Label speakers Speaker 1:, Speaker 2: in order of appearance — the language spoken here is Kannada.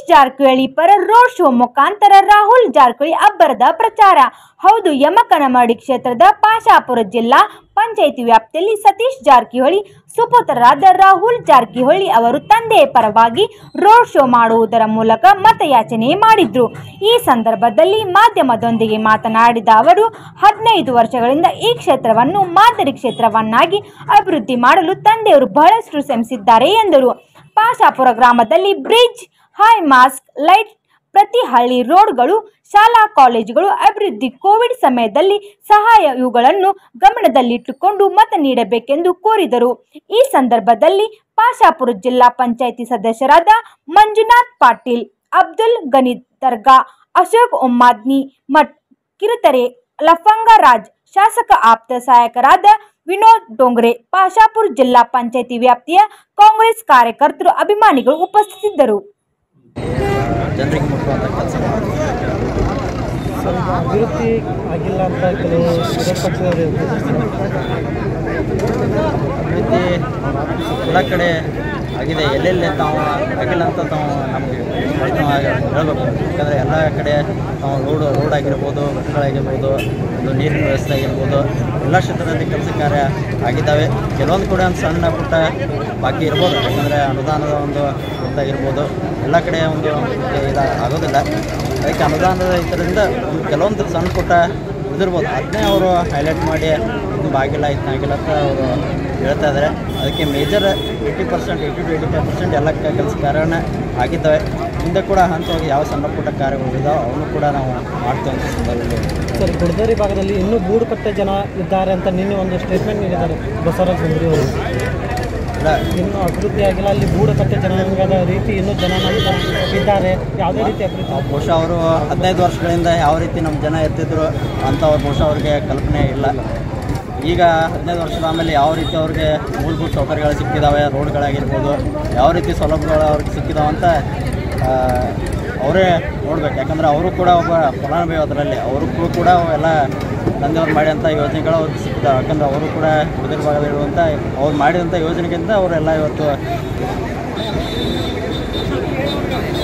Speaker 1: ಸತೀಶ್ ಜಾರಕಿಹೊಳಿ ಪರ ರೋಡ್ ಶೋ ಮುಖಾಂತರ ರಾಹುಲ್ ಜಾರಕಿಹೊಳಿ ಅಬ್ಬರದ ಪ್ರಚಾರ ಹೌದು ಯಮಕನಮರಡಿ ಕ್ಷೇತ್ರದ ಪಾಶಾಪುರ ಜಿಲ್ಲಾ ಪಂಚಾಯಿತಿ ವ್ಯಾಪ್ತಿಯಲ್ಲಿ ಸತೀಶ್ ಜಾರಕಿಹೊಳಿ ಸುಪುತ್ರರಾದ ರಾಹುಲ್ ಜಾರಕಿಹೊಳಿ ಅವರು ತಂದೆಯ ಪರವಾಗಿ ರೋಡ್ ಶೋ ಮಾಡುವುದರ ಮೂಲಕ ಮತಯಾಚನೆ ಮಾಡಿದ್ರು ಈ ಸಂದರ್ಭದಲ್ಲಿ ಮಾಧ್ಯಮದೊಂದಿಗೆ ಮಾತನಾಡಿದ ಅವರು ಹದಿನೈದು ವರ್ಷಗಳಿಂದ ಈ ಕ್ಷೇತ್ರವನ್ನು ಮಾದರಿ ಕ್ಷೇತ್ರವನ್ನಾಗಿ ಅಭಿವೃದ್ಧಿ ಮಾಡಲು ತಂದೆಯವರು ಬಹಳಷ್ಟು ಶ್ರಮಿಸಿದ್ದಾರೆ ಎಂದರು ಪಾಶಾಪುರ ಗ್ರಾಮದಲ್ಲಿ ಬ್ರಿಡ್ಜ್ ಹೈ ಮಾಸ್ಕ್ ಲೈಟ್ ಪ್ರತಿ ಹಳ್ಳಿ ರೋಡ್ಗಳು ಶಾಲಾ ಕಾಲೇಜುಗಳು ಅಭಿವೃದ್ಧಿ ಕೋವಿಡ್ ಸಮಯದಲ್ಲಿ ಸಹಾಯ ಇವುಗಳನ್ನು ಗಮನದಲ್ಲಿಟ್ಟುಕೊಂಡು ಮತ ನೀಡಬೇಕೆಂದು ಕೋರಿದರು ಈ ಸಂದರ್ಭದಲ್ಲಿ ಪಾಶಾಪುರ ಜಿಲ್ಲಾ ಪಂಚಾಯಿತಿ ಸದಸ್ಯರಾದ ಮಂಜುನಾಥ್ ಪಾಟೀಲ್ ಅಬ್ದುಲ್ ಗನಿ ದರ್ಗಾ ಅಶೋಕ್ ಒಮ್ಮಾದ್ನಿ ಮಠ್ ಕಿರುತೆರೆ ಲಫಂಗ ರಾಜ್ ಶಾಸಕ ಆಪ್ತ ಸಹಾಯಕರಾದ ವಿನೋದ್ ಡೋಂಗ್ರೆ ಪಾಶಾಪುರ ಜಿಲ್ಲಾ ಪಂಚಾಯಿತಿ ವ್ಯಾಪ್ತಿಯ ಕಾಂಗ್ರೆಸ್ ಕಾರ್ಯಕರ್ತರು ಅಭಿಮಾನಿಗಳು ಉಪಸ್ಥಿತಿದ್ದರು
Speaker 2: ಜನರಿಗೆ ಮುಟ್ಟುವಂಥ ಕೆಲಸ ಮಾಡ್ತೀವಿ
Speaker 3: ಸರ್ ಈಗ ಅಭಿವೃದ್ಧಿ ಆಗಿಲ್ಲ ಅಂತ ಕೆಲವು ವಿರೋಧ ಪಕ್ಷದವರು
Speaker 2: ಅಭಿವೃದ್ಧಿ ಎಲ್ಲ ಕಡೆ ಆಗಿದೆ ಎಲ್ಲೆಲ್ಲಿ ತಾವು ಆಗಿಲ್ಲ ಅಂತ ತಾವು ನಮಗೆ ಸ್ಪಷ್ಟವಾಗಿ ಹೇಳಬೇಕು ಯಾಕಂದರೆ ಎಲ್ಲ ಕಡೆ ತಾವು ರೋಡ್ ರೋಡ್ ಆಗಿರ್ಬೋದು ಘಟಕಗಳಾಗಿರ್ಬೋದು ಒಂದು ನೀರಿನ ವ್ಯವಸ್ಥೆ ಆಗಿರ್ಬೋದು ಎಲ್ಲ ಕ್ಷೇತ್ರದಲ್ಲಿ ಕೆಲಸ ಕಾರ್ಯ ಆಗಿದ್ದಾವೆ ಕೆಲವೊಂದು ಕೂಡ ಒಂದು ಸಣ್ಣ ಪುಟ್ಟ ಬಾಕಿ ಇರ್ಬೋದು ಯಾಕಂದರೆ ಅನುದಾನದ ಒಂದು ಗೊತ್ತಾಗಿರ್ಬೋದು ಎಲ್ಲ ಕಡೆ ಒಂದು ಇದು ಆಗೋದಿಲ್ಲ ಅದಕ್ಕೆ ಅನುದಾನದ ಇದರಿಂದ ಒಂದು ಕೆಲವೊಂದು ಸಣ್ಣ ಪುಟ್ಟ ಇದಿರ್ಬೋದು ಅದನ್ನೇ ಅವರು ಹೈಲೈಟ್ ಮಾಡಿ ಇದು ಆಗಿಲ್ಲ ಇದನ್ನ ಆಗಿಲ್ಲ ಅಂತ ಅವರು ಹೇಳ್ತಾ ಇದ್ದಾರೆ ಅದಕ್ಕೆ major eighty percent eighty two eighty five percent ಎಲ್ಲ ಕೆಲಸ ಕಾರ್ಯನೇ ಆಗಿದ್ದಾವೆ ಹಿಂದೆ ಕೂಡ ಹಂತವಾಗಿ ಯಾವ ಸಣ್ಣ ಪುಟ್ಟ ಕಾರ್ಯಗಳು ಇದಾವೆ ಅವನು ಕೂಡ ನಾವು ಮಾಡ್ತೀವಿ ಅಂತ ಸಂದರ್ಭದಲ್ಲಿ
Speaker 3: ಸರ್ ಗುಡ್ದರಿ ಭಾಗದಲ್ಲಿ ಇನ್ನೂ ಗೂಡು ಕಟ್ಟೆ ಜನ ಇದ್ದಾರೆ ಅಂತ ನಿನ್ನೆ ಒಂದು ಸ್ಟೇಟ್ಮೆಂಟ್ ನೀಡಿದ್ದಾರೆ ಬಸವರಾಜ ಬಂದ್ರಿ ಅವರು
Speaker 2: ಇಲ್ಲ
Speaker 3: ಇನ್ನೂ ಅಭಿವೃದ್ಧಿ ಆಗಿಲ್ಲ ಅಲ್ಲಿ ಗೂಡು ಕಟ್ಟೆ ಜನಾಂಗದ ರೀತಿ ಇನ್ನೂ ಜನ ಇದ್ದಾರೆ ಯಾವುದೇ ರೀತಿ ಅಭಿವೃದ್ಧಿ
Speaker 2: ನಾವು ಬಹುಶಃ ಅವರು ಹದಿನೈದು ವರ್ಷಗಳಿಂದ ಯಾವ ರೀತಿ ನಮ್ಮ ಜನ ಇರ್ತಿದ್ರು ಅಂತ ಅವ್ರು ಬಹುಶಃ ಅವ್ರಿಗೆ ಕಲ್ಪನೆ ಇಲ್ಲ ಈಗ ಹದಿನೈದು ವರ್ಷದ ಆಮೇಲೆ ಯಾವ ರೀತಿ ಅವ್ರಿಗೆ ಮೂಲಭೂತ ಸೌಕರ್ಯಗಳು ಸಿಕ್ಕಿದ್ದಾವೆ ರೋಡ್ಗಳಾಗಿರ್ಬೋದು ಯಾವ ರೀತಿ ಸೌಲಭ್ಯಗಳು ಅವ್ರಿಗೆ ಸಿಕ್ಕಿದಾವೆ ಅಂತ ಆ, ಅವರೇ ನೋಡ್ಬೇಕು ಯಾಕಂದ್ರೆ ಅವರು ಕೂಡ ಒಬ್ಬ ಫಲಾನುಭವಿ ಅದರಲ್ಲಿ ಅವ್ರಿಗೂ ಕೂಡ ಎಲ್ಲ ತಂದೆಯವ್ರು ಮಾಡಿದಂಥ ಯೋಜನೆಗಳು ಅವ್ರಿಗೆ ಸಿಕ್ಕಿದಾವೆ ಯಾಕಂದ್ರೆ ಅವರು ಕೂಡ ಉದರ ಭಾಗದಲ್ಲಿರುವಂಥ ಅವ್ರು ಮಾಡಿದಂಥ ಯೋಜನೆಗಿಂತ ಅವರೆಲ್ಲ ಇವತ್ತು